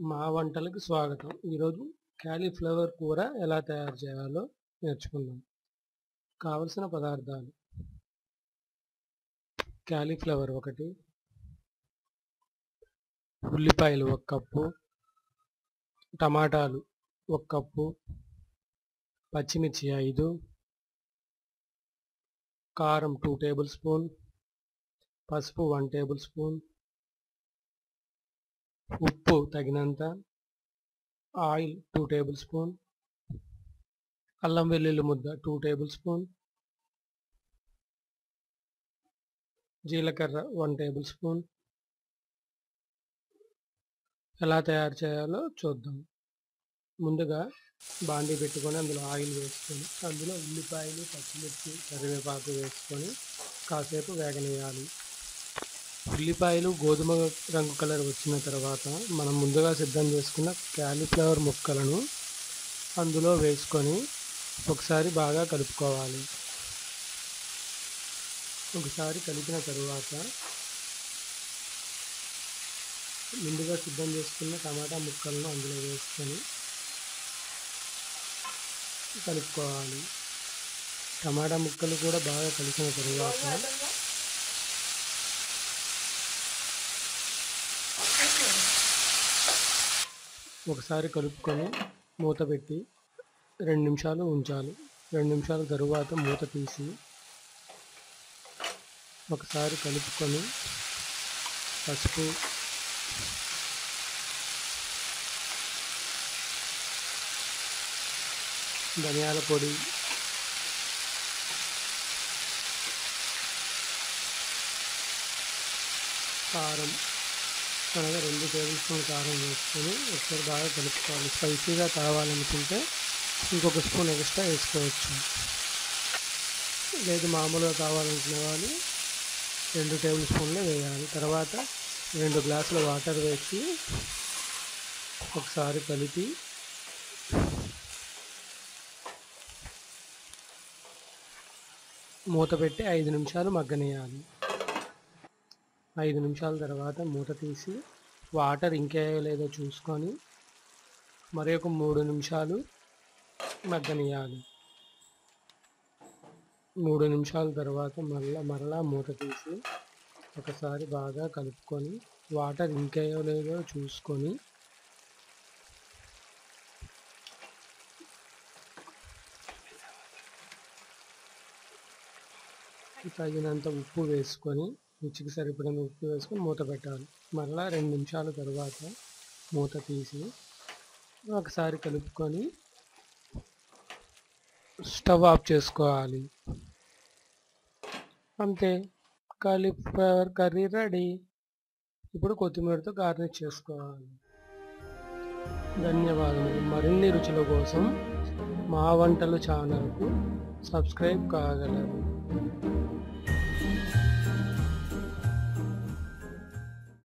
మా వంటలకు స్వాగతం ఈరోజు క్యాలీఫ్లవర్ కూర ఎలా తయారు చేయాలో నేర్చుకుందాం కావలసిన పదార్థాలు క్యాలీఫ్లవర్ ఒకటి ఉల్లిపాయలు ఒక కప్పు టమాటాలు ఒక కప్పు పచ్చిమిర్చి ఐదు కారం టూ టేబుల్ స్పూన్ పసుపు వన్ టేబుల్ స్పూన్ ఉప్పు తగినంత ఆయిల్ టూ టేబుల్ స్పూన్ అల్లం వెల్లుల్లి ముద్ద టూ టేబుల్ స్పూన్ జీలకర్ర వన్ టేబుల్ స్పూన్ ఎలా తయారు చేయాలో చూద్దాం ముందుగా బాండీ పెట్టుకొని అందులో ఆయిల్ వేసుకొని అందులో ఉల్లిపాయలు పచ్చిమిర్చి కరివేపాకు వేసుకొని కాసేపు వేగనేయాలి ఉల్లిపాయలు గోధుమ రంగు కలర్ వచ్చిన తర్వాత మనం ముందుగా సిద్ధం చేసుకున్న క్యాలీఫ్లవర్ ముక్కలను అందులో వేసుకొని ఒకసారి బాగా కలుపుకోవాలి ఒకసారి కలిపిన తరువాత ముందుగా సిద్ధం చేసుకున్న టమాటా ముక్కలను అందులో వేసుకొని కలుపుకోవాలి టమాటా ముక్కలు కూడా బాగా కలిసిన తరువాత ఒకసారి కలుపుకొని మూత పెట్టి రెండు నిమిషాలు ఉంచాలి రెండు నిమిషాల తరువాత మూత తీసి ఒకసారి కలుపుకొని పసుపు ధనియాల పొడి కారం అనగా రెండు టేబుల్ స్పూన్ కారం వేసుకొని ఒకసారి బాగా కలుపుకోవాలి స్పైసీగా కావాలనుకుంటే ఇంకొక స్పూన్ ఎక్స్ట్రా వేసుకోవచ్చు లేదు మామూలుగా కావాలనుకునే వాళ్ళు రెండు టేబుల్ స్పూన్లే వేయాలి తర్వాత రెండు గ్లాసుల వాటర్ వేసి ఒకసారి కలిపి మూత పెట్టి ఐదు నిమిషాలు మగ్గనేయాలి ఐదు నిమిషాల తర్వాత మూత తీసి వాటర్ ఇంకేయో లేదో చూసుకొని మరి ఒక మూడు నిమిషాలు మగ్గనియాలి మూడు నిమిషాల తర్వాత మళ్ళా మరలా మూత తీసి ఒకసారి బాగా కలుపుకొని వాటర్ ఇంకేయో లేదో చూసుకొని తగినంత ఉప్పు వేసుకొని రుచికి సరిపడిన ఉప్పు వేసుకొని మూత పెట్టాలి మరలా రెండు నిమిషాల తర్వాత మూత తీసి ఒకసారి కలుపుకొని స్టవ్ ఆఫ్ చేసుకోవాలి అంతే కాలీఫ్లవర్ కర్రీ రెడీ ఇప్పుడు కొత్తిమీరతో గార్నిష్ చేసుకోవాలి ధన్యవాదములు మరిన్ని రుచుల కోసం మా వంటలు ఛానల్కు సబ్స్క్రైబ్ కాగలరు